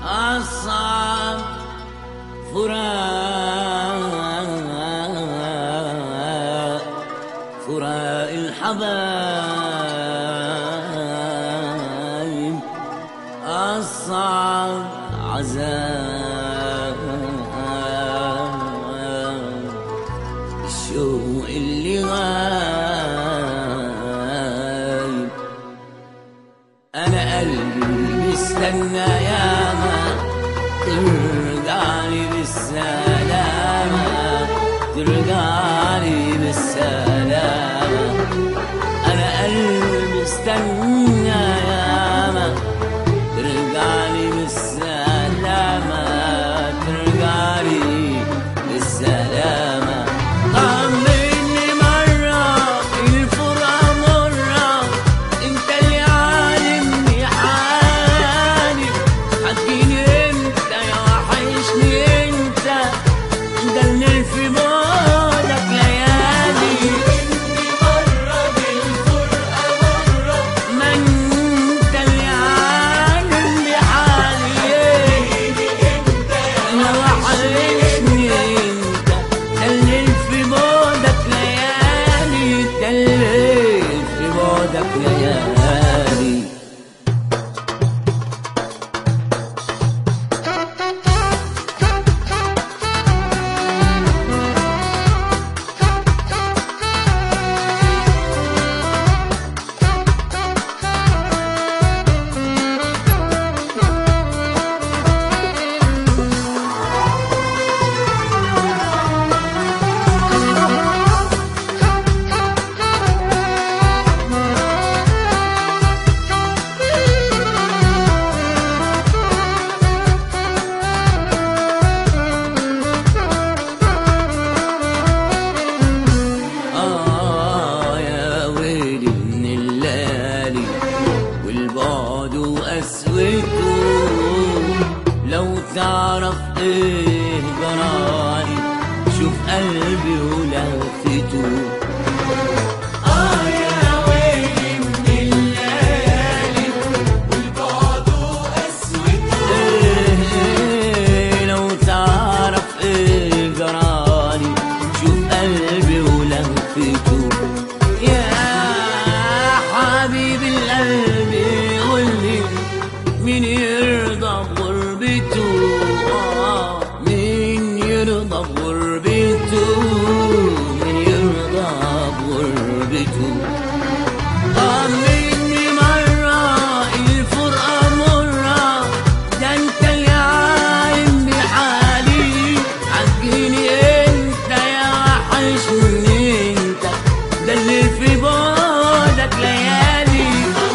أصعب فراق فراق الحبايب أصعب عذاب الشوق اللي غايب أنا قلبي مستنى ياما ترجعلي بالسلامة ترجعلي بالسلامة أنا قلبي مستنى ياما ترجعلي بالسلامة ترجعلي بالسلامة طمني مرة الفرقة مرة انت اللي عالمني حالي هتجيني امتى يا وحشني انت ده اللي في بعدك ليالي ما انت اللي عالمني حالي انا وحشني انت دلل في بعدك ليالي دلل في بعدك ليالي آه يا ويلي من الليالي والبعد وقسوته لو تعرف ايه جرالي شوف قلبي ولهفته آه يا ويلي من الليالي والبعد وقسوته إيه لو تعرف ايه جرالي شوف قلبي ولهفته يا حبيب القلب قولي مين يرضى بغربته آه، مين يرضى بغربته مين يرضى بغربته طمني مرة الفرقة مرة ده انت اللي عايم بحالي عجيني انت يا وحشني انت ده اللي في بعدك ليالي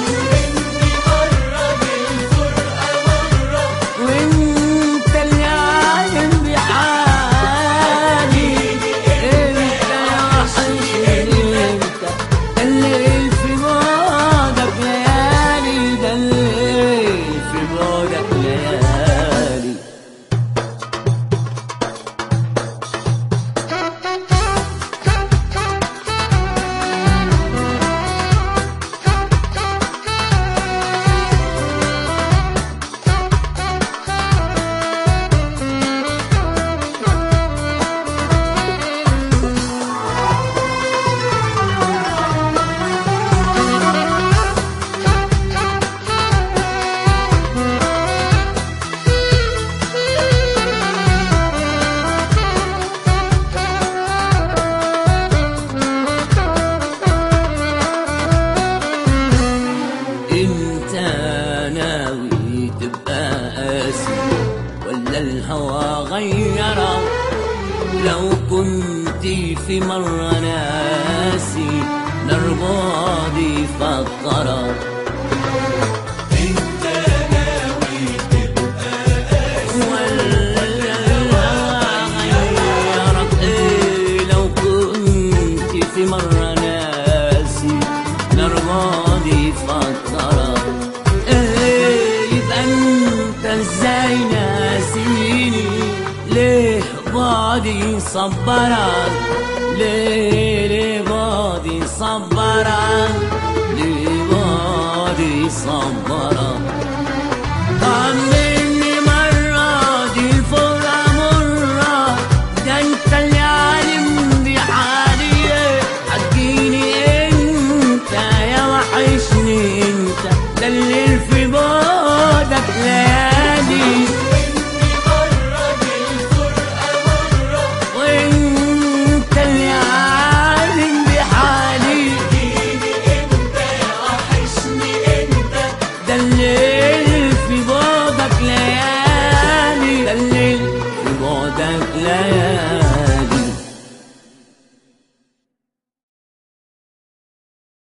وانت اللي عايم بحالي انت يا وحشني انت ده اللي في بعدك ليالي ده اللي في بعدك ليالي انت ناوي تبقى قاسي ولا الهوى غيرك لو كنت في مرة ناسي نار بعدي فكرك انت ناوي تبقى قاسي ولا الهوى غيرك ايه لو كنت في مرة ناسي نار بعدي فكرك ايه يبقى انت ازاي ناسيني ليه بعدي صبرك ليه ليه بعدي صبرك ليه بعدي صبرك